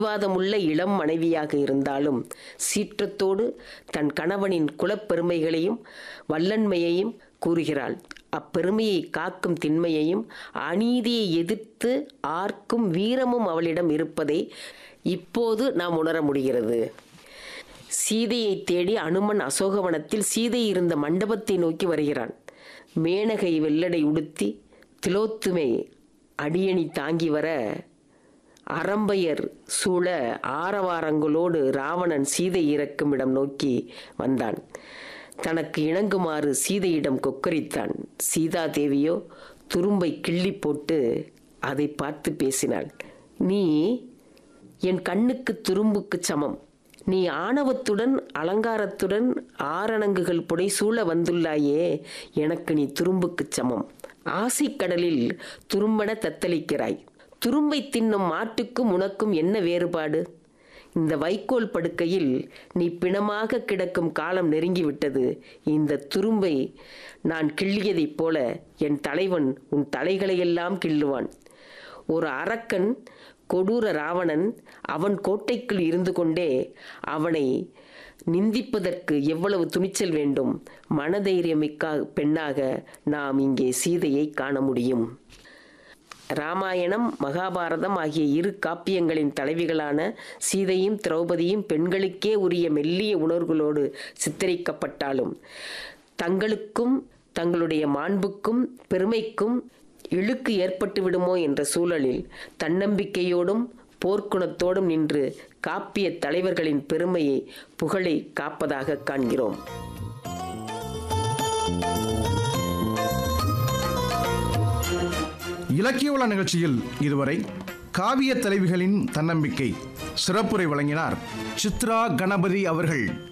விவாதமுள்ள இளம் மனைவியாக இருந்தாலும் சீற்றத்தோடு தன் கணவனின் குலப்பெருமைகளையும் வல்லன்மையையும் கூறுகிறாள் அப்பெருமையை காக்கும் திண்மையையும் அநீதியை எதிர்த்து ஆர்க்கும் வீரமும் அவளிடம் இருப்பதை இப்போது நாம் உணர முடிகிறது சீதையை தேடி அனுமன் அசோகவனத்தில் சீதை இருந்த மண்டபத்தை நோக்கி வருகிறான் மேனகை வெள்ளடை உடுத்தி திலோத்துமை அடியணி தாங்கி வர அரம்பையர் சூழ ஆரவாரங்களோடு ராவணன் சீதை இறக்கும் இடம் நோக்கி வந்தான் தனக்கு இணங்குமாறு சீதையிடம் கொக்கரித்தான் சீதா தேவியோ துரும்பை கிள்ளி போட்டு அதை பார்த்து பேசினாள் நீ என் கண்ணுக்கு துரும்புக்கு சமம் நீ ஆணவத்துடன் அலங்காரத்துடன் ஆரணங்குகள் புடைசூழ வந்துள்ளாயே எனக்கு நீ துரும்புக்குச் சமம் ஆசைக்கடலில் துரும்பென தத்தளிக்கிறாய் துரும்பை தின்னும் மாட்டுக்கும் உனக்கும் என்ன வேறுபாடு இந்த வைக்கோல் படுக்கையில் நீ பிணமாக கிடக்கும் காலம் நெருங்கிவிட்டது இந்த துரும்பை நான் கிள்ளியதைப் போல என் தலைவன் உன் தலைகளையெல்லாம் கிள்ளுவான் ஒரு அரக்கன் கொடூர ராவணன் அவன் கோட்டைக்குள் இருந்து கொண்டே அவனை நிந்திப்பதற்கு எவ்வளவு துணிச்சல் வேண்டும் மனதைரியமிக்க பெண்ணாக நாம் இங்கே சீதையை காண முடியும் ராமாயணம் மகாபாரதம் ஆகிய இரு காப்பியங்களின் தலைவிகளான சீதையும் திரௌபதியும் பெண்களுக்கே உரிய மெல்லிய உணர்வுகளோடு சித்தரிக்கப்பட்டாலும் தங்களுக்கும் தங்களுடைய மாண்புக்கும் பெருமைக்கும் இழுக்கு ஏற்பட்டு விடுமோ என்ற சூழலில் தன்னம்பிக்கையோடும் போர்க்குணத்தோடும் நின்று காப்பிய தலைவர்களின் பெருமையை புகழை காப்பதாக காண்கிறோம் இலக்கிய உலா நிகழ்ச்சியில் இதுவரை காவிய தலைவிகளின் தன்னம்பிக்கை சிறப்புரை வழங்கினார் சித்ரா கணபதி அவர்கள்